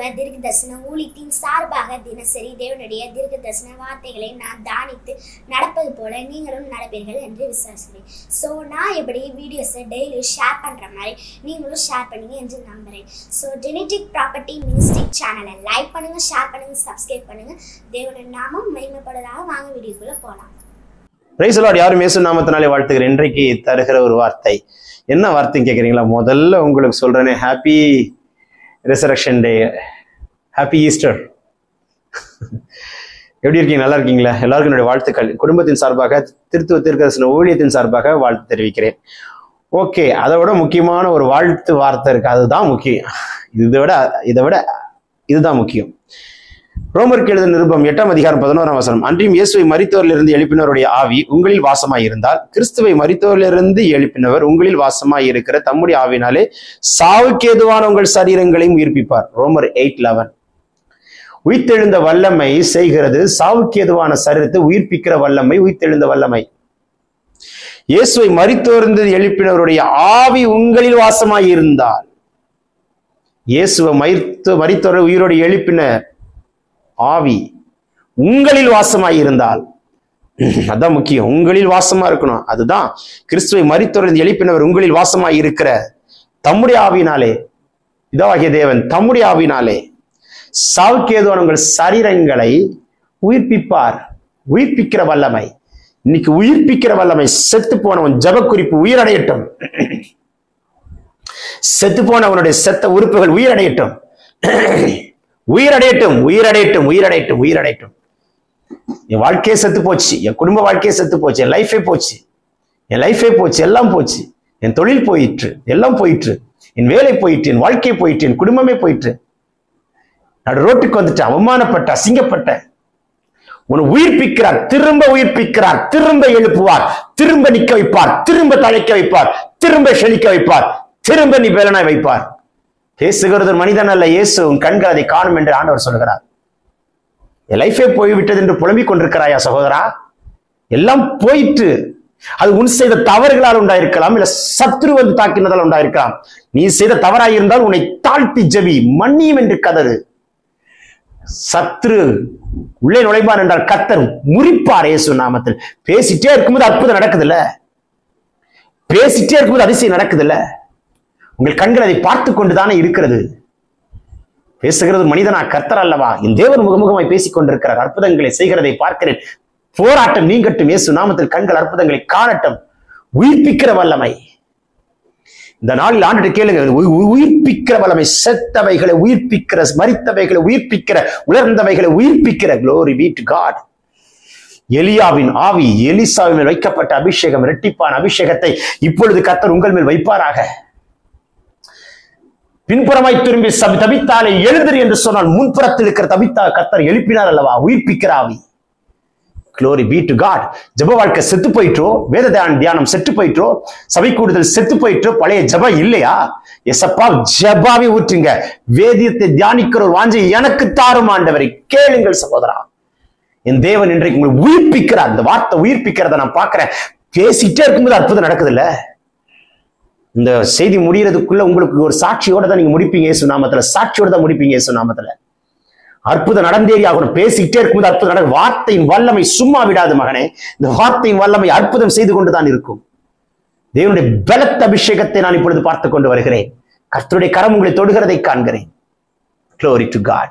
தீர்க்க தரிசன ஊழியத்தின் சார்பாக தினசரி தேவனுடைய தீர்க்க தரிசன வார்த்தைகளை நான் தானித்து நடப்பது போல நீங்களும் நடப்பீர்கள் என்று விசுவாசிக்கிறேன் ஸோ நான் எப்படி வீடியோஸை டெய்லி ஷேர் பண்ணுற மாதிரி நீங்களும் ஷேர் பண்ணுங்க என்று நம்புகிறேன் ஸோ ஜெனட்டிக் ப்ராப்பர்ட்டி மினிஸ்டிக் சேனலை லைக் பண்ணுங்க ஷேர் பண்ணுங்க சப்ஸ்கிரைப் பண்ணுங்க தேவனின் நாமம் மகிமைப்படுவதாக வாங்க வீடியோக்குள்ளே போகலாம் பிரைஸ் லார்ட் யாரும் இயேசு நாமத்தினாலே வாழ்த்துகிறேன் இன்றைக்கு தருகிற ஒரு வார்த்தை என்ன வார்த்தைன்னு கேட்குறீங்களா முதல்ல உங்களுக்கு சொல்றேனே happy resurrection day happy Easter எப்படி இருக்கீங்க நல்லா இருக்கீங்களா எல்லாருக்கும் என்னுடைய வாழ்த்துக்கள் குடும்பத்தின் சார்பாக திருத்துவ தீர்க்கதரிசன ஊழியத்தின் சார்பாக வாழ்த்து தெரிவிக்கிறேன் ஓகே அதை விட முக்கியமான ஒரு வாழ்த்து வார்த்தை இருக்கு அதுதான் முக்கியம் இதை விட இதை விட இதுதான் முக்கியம் ரோமருக்கு எழுத நிருபம் எட்டாம் அதிகாரம் பதினோராம் வசனம் அன்றியும் இயேசுவை மரித்தோரிலிருந்து எழுப்பினவருடைய ஆவி உங்களில் வாசமாய் இருந்தால் கிறிஸ்துவை மரித்தோரிலிருந்து எழுப்பினவர் உங்களில் வாசமாய் இருக்கிற தம்முடைய ஆவினாலே சாவுக்கு ஏதுவான உங்கள் சரீரங்களையும் உயிர்ப்பிப்பார் ரோமர் எயிட் லெவன் உயிர்த்தெழுந்த வல்லமை செய்கிறது சாவுக்கு ஏதுவான சரீரத்தை உயிர்ப்பிக்கிற வல்லமை உயிர்த்தெழுந்த வல்லமை இயேசுவை மரித்தோர்ந்து எழுப்பினவருடைய ஆவி உங்களில் வாசமாய் இருந்தால் இயேசுவை மரித்து மரித்தோரை உயிரோடு எழுப்பின ஆவி உங்களில் வாசமாய் இருந்தால் அதான் முக்கியம் உங்களில் வாசமா இருக்கணும் அதுதான் கிறிஸ்துவை மரித்தோரில் எழுப்பினவர் உங்களில் வாசமாய் இருக்கிற தம்முடைய ஆவினாலே இதவாகிய தேவன் தம்முடைய ஆவினாலே சாவுக்கேதுவான உங்கள் சரீரங்களை உயிர்ப்பிப்பார் உயிர்ப்பிக்கிற வல்லமை இன்னைக்கு உயிர்ப்பிக்கிற வல்லமை செத்து போனவன் ஜபக்குறிப்பு உயிரடையட்டும் செத்து போனவனுடைய செத்த உறுப்புகள் உயிரடையட்டும் உயிரடையட்டும் உயிரடையட்டும் உயிரடையட்டும் உயிரடையட்டும் என் வாழ்க்கையே செத்து போச்சு என் குடும்ப வாழ்க்கையே செத்து போச்சு என் லைஃபே போச்சு என் லைஃபே போச்சு எல்லாம் போச்சு என் தொழில் போயிற்று எல்லாம் போயிற்று என் வேலை போயிற்று என் வாழ்க்கை போயிற்று என் குடும்பமே போயிற்று நடு ரோட்டுக்கு வந்துட்டேன் அவமானப்பட்ட அசிங்கப்பட்ட உன்னை உயிர்ப்பிக்கிறார் திரும்ப உயிர்ப்பிக்கிறார் திரும்ப எழுப்புவார் திரும்ப நிக்க வைப்பார் திரும்ப தழைக்க வைப்பார் திரும்ப செழிக்க வைப்பார் திரும்ப நீ வேலனாய் வைப்பார் பேசுகிறது ஒரு மனிதன் அல்ல இயேசு உன் கண்கள் அதை காணும் என்று ஆண்டவர் சொல்கிறார் என் லைஃபே போய்விட்டது என்று புலம்பிக் கொண்டிருக்கிறாயா சகோதரா எல்லாம் போயிட்டு அது உன் செய்த தவறுகளால் உண்டாயிருக்கலாம் இல்ல சத்ரு வந்து தாக்கினதால் உண்டாயிருக்கலாம் நீ செய்த தவறாய் இருந்தால் உன்னை தாழ்த்தி ஜெபி மன்னியும் என்று கதறு சத்ரு உள்ளே நுழைவார் என்றால் கத்தர் முறிப்பார் இயேசு நாமத்தில் பேசிட்டே இருக்கும்போது அற்புதம் நடக்குதுல்ல பேசிட்டே இருக்கும்போது அதிசயம் நடக்குதுல்ல உங்கள் கண்கள் அதை பார்த்து கொண்டுதானே இருக்கிறது பேசுகிறது ஒரு மனிதனா கர்த்தர் அல்லவா என் தேவன் முகமுகமாய் பேசிக் கொண்டிருக்கிறார் அற்புதங்களை செய்கிறதை பார்க்கிறேன் போராட்டம் நீங்கட்டும் இயேசு நாமத்தில் கண்கள் அற்புதங்களை காணட்டும் உயிர்ப்பிக்கிற வல்லமை இந்த நாளில் ஆண்டு கேளுங்க உயி- உயி- உயிர்ப்பிக்கிற வல்லமை செத்தவைகளை உயிர்ப்பிக்கிற மரித்தவைகளை உயிர்ப்பிக்கிற உலர்ந்தவைகளை உயிர்ப்பிக்கிற glory be to God எலியாவின் ஆவி எலிசாவின் மேல் வைக்கப்பட்ட அபிஷேகம் இரட்டிப்பான அபிஷேகத்தை இப்பொழுது கர்த்தர் உங்கள் மேல் வைப்பாராக பின்புறமாய் திரும்பி சபி தபித்தாலே எழுந்திரு என்று சொன்னால் முன்புறத்தில் இருக்கிற தபித்தா கத்தர் எழுப்பினார் அல்லவா உயிர்ப்பிக்கிற ஆவி க்ளோரி பி டு காட் ஜப வாழ்க்கை செத்து போயிட்டோ வேத தியானம் தியானம் செத்து போயிட்டோ சபை கூடுதல் செத்து போயிட்டோ பழைய ஜப இல்லையா எசப்பா ஜபாவை ஊற்றுங்க வேதியத்தை தியானிக்கிற ஒரு வாஞ்சை எனக்கு தாரும் ஆண்டவரை கேளுங்கள் சகோதரா என் தேவன் இன்றைக்கு உங்களை உயிர்ப்பிக்கிறார் இந்த வார்த்தை உயிர்ப்பிக்கிறத நான் பார்க்கிறேன் பேசிட்டே இருக்கும்போது அற்புதம் நடக்குது இல்ல இந்த செய்தி முடியறதுக்குள்ள உங்களுக்கு ஒரு சாட்சியோட தான் நீங்க முடிப்பீங்க இயேசு நாமத்துல சாட்சியோட தான் முடிப்பீங்க இயேசு நாமத்துல அற்புதம் நடந்தேறி ஆகணும் பேசிக்கிட்டே இருக்கும்போது அற்புதம் நடக்கும் வார்த்தையின் வல்லமை சும்மா விடாது மகனே இந்த வார்த்தையின் வல்லமை அற்புதம் செய்து கொண்டுதான் இருக்கும் தேவனுடைய பலத்த அபிஷேகத்தை நான் இப்பொழுது பார்த்து கொண்டு வருகிறேன் கர்த்தருடைய கரம் உங்களை தொடுகிறதை காண்கிறேன் Glory to God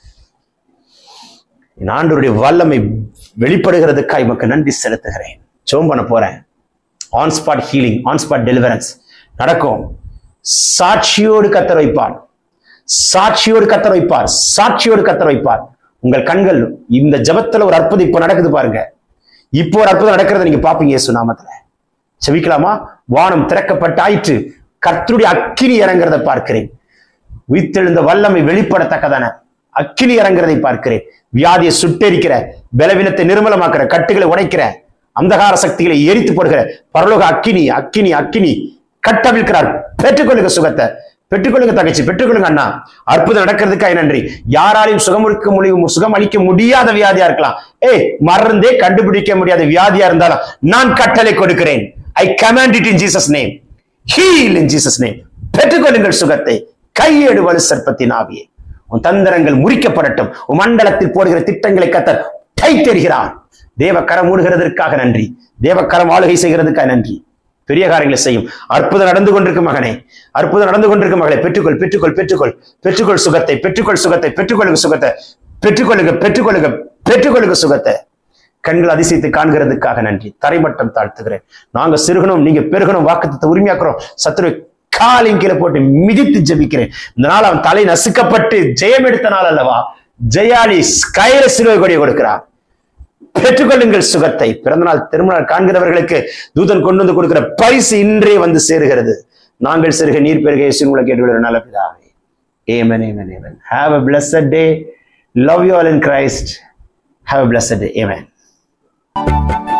என் ஆண்டவருடைய வல்லமை வெளிப்படுகிறதுக்காக உமக்கு நன்றி செலுத்துகிறேன் ஜெபம் பண்ண போறேன் on spot healing on spot deliverance நடக்கும் சாட்சியோடு கத்தர் வைப்பார் சாட்சியோடு கத்தர் வைப்பார் சாட்சியோடு கத்தர் வைப்பார் உங்கள் கண்கள் இந்த ஜெபத்துல ஒரு அற்புதம் இப்ப நடக்குது பாருங்க இப்போ ஒரு அற்புதம் நடக்கிறத நீங்க பாப்பீங்க இயேசு நாமத்துல செவிக்கலாமா வானம் திறக்கப்பட்டாயிற்று கர்த்தருடைய அக்கினி இறங்குறத பார்க்கிறேன் உயிர்த்தெழுந்த வல்லமை வெளிப்படத்தக்கதான அக்கினி இறங்குறதை பார்க்கிறேன் வியாதியை சுட்டெரிக்கிற பலவீனத்தை நிர்மலமாக்குற கட்டுகளை உடைக்கிற அந்தகார சக்திகளை எரித்து போடுகிற பரலோக அக்கினி அக்கினி அக்கினி கட்டவிழ்க்கிறார் பெற்றுக்கொள்ளுங்க சுகத்தை பெற்றுக்கொள்ளுங்க தகச்சி பெற்றுக்கொள்ளுங்க அண்ணா அற்புதம் நடக்கிறதுக்காக நன்றி யாராலையும் சுகமளிக்க முடியும் சுகம் அளிக்க முடியாத வியாதியா இருக்கலாம் ஏய் மறந்தே கண்டுபிடிக்க முடியாத வியாதியா இருந்தாலும் நான் கட்டளை கொடுக்கிறேன் I command it in Jesus name heal in Jesus name பெற்றுக்கொள்ளுங்கள் சுகத்தை கையேடு வலு சர்ப்பத்தின் ஆவியை உன் தந்திரங்கள் முறிக்கப்படட்டும் உன் மண்டலத்தில் போடுகிற திட்டங்களை கத்தர் கைத்தெறிகிறார் தேவக்கரம் மூடுகிறதற்காக நன்றி தேவக்கரம் ஆளுகை செய்கிறதுக்காக நன்றி பெரிய காரியங்களை செய்யும் அற்புதம் நடந்து கொண்டிருக்கும் மகனே அற்புதம் நடந்து கொண்டிருக்கும் மகளை பெற்றுக்கொள் பெற்றுக்கொள் பெற்றுக்கொள் பெற்றுக்கொள் சுகத்தை பெற்றுக்கொள் சுகத்தை பெற்றுக்கொள்ளுக சுகத்தை பெற்றுக்கொள்ளுக பெற்றுக்கொள்ளுக பெற்றுக்கொள்ளுக சுகத்தை கண்கள் அதிசயத்தை காண்கிறதுக்காக நன்றி தரைமட்டம் தாழ்த்துகிறேன் நாங்க சிறுகணும் நீங்க பெருகணும் வாக்குத்தத்தை உரிமையாக்குறோம் சத்துருவை காலின் கீழே போட்டு மிதித்து ஜெபிக்கிறேன் இந்த நாள் அவன் தலை நசுக்கப்பட்டு ஜெயம் எடுத்த நாள் அல்லவா ஜெயாலி கையில சிலுவை கொடியை கொடுக்கிறார் பெற்றுக்கொள்ளுங்கள் சுகத்தை பிறந்தநாள் திருமணம் காண்கிறவர்களுக்கு தூதன் கொண்டு வந்து கொடுக்கிற பரிசு இன்றே வந்து சேருகிறது நாங்கள் சிறுக நீர் பெருக இயேசுவின் கேட்டுவிடுற நல்ல பிதாவே amen amen amen have a blessed day love you all in Christ have a blessed day Yemen